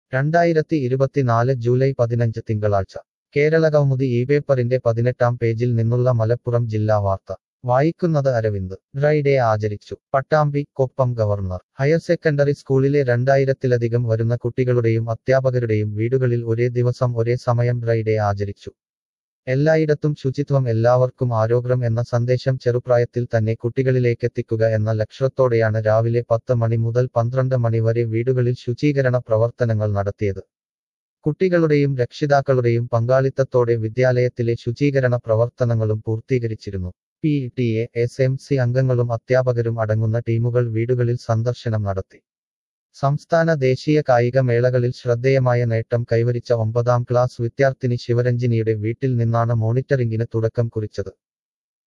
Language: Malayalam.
രണ്ടായിരത്തി ഇരുപത്തിനാല് ജൂലൈ പതിനഞ്ച് തിങ്കളാഴ്ച കേരള കൗമുദി ഈ പേപ്പറിന്റെ പതിനെട്ടാം പേജിൽ നിന്നുള്ള മലപ്പുറം ജില്ലാ വാർത്ത വായിക്കുന്നത് അരവിന്ദ് ഡ്രൈ ഡേ ആചരിച്ചു Pattambi Koppam governor higher secondary സ്കൂളിലെ രണ്ടായിരത്തിലധികം വരുന്ന കുട്ടികളുടെയും അധ്യാപകരുടെയും വീടുകളിൽ ഒരേ ദിവസം ഒരേ സമയം ഡ്രൈ ഡേ ആചരിച്ചു എല്ലായിടത്തും ശുചിത്വം എല്ലാവർക്കും ആരോഗ്യം എന്ന സന്ദേശം ചെറുപ്രായത്തിൽ തന്നെ കുട്ടികളിലേക്കെത്തിക്കുക എന്ന ലക്ഷ്യത്തോടെയാണ് രാവിലെ പത്ത് മണി മുതൽ പന്ത്രണ്ട് മണി വരെ വീടുകളിൽ ശുചീകരണ പ്രവർത്തനങ്ങൾ നടത്തിയത് കുട്ടികളുടെയും രക്ഷിതാക്കളുടെയും പങ്കാളിത്തത്തോടെ വിദ്യാലയത്തിലെ ശുചീകരണ പ്രവർത്തനങ്ങളും പൂർത്തീകരിച്ചിരുന്നു P T A S M C അംഗങ്ങളും അധ്യാപകരും അടങ്ങുന്ന ടീമുകൾ വീടുകളിൽ സന്ദർശനം നടത്തി സംസ്ഥാന ദേശീയ കായിക മേളകളിൽ ശ്രദ്ധേയമായ നേട്ടം കൈവരിച്ച ഒമ്പതാം ക്ലാസ് വിദ്യാർത്ഥിനി ശിവരഞ്ജിനിയുടെ വീട്ടിൽ നിന്നാണ് മോണിറ്ററിംഗിന് തുടക്കം കുറിച്ചത്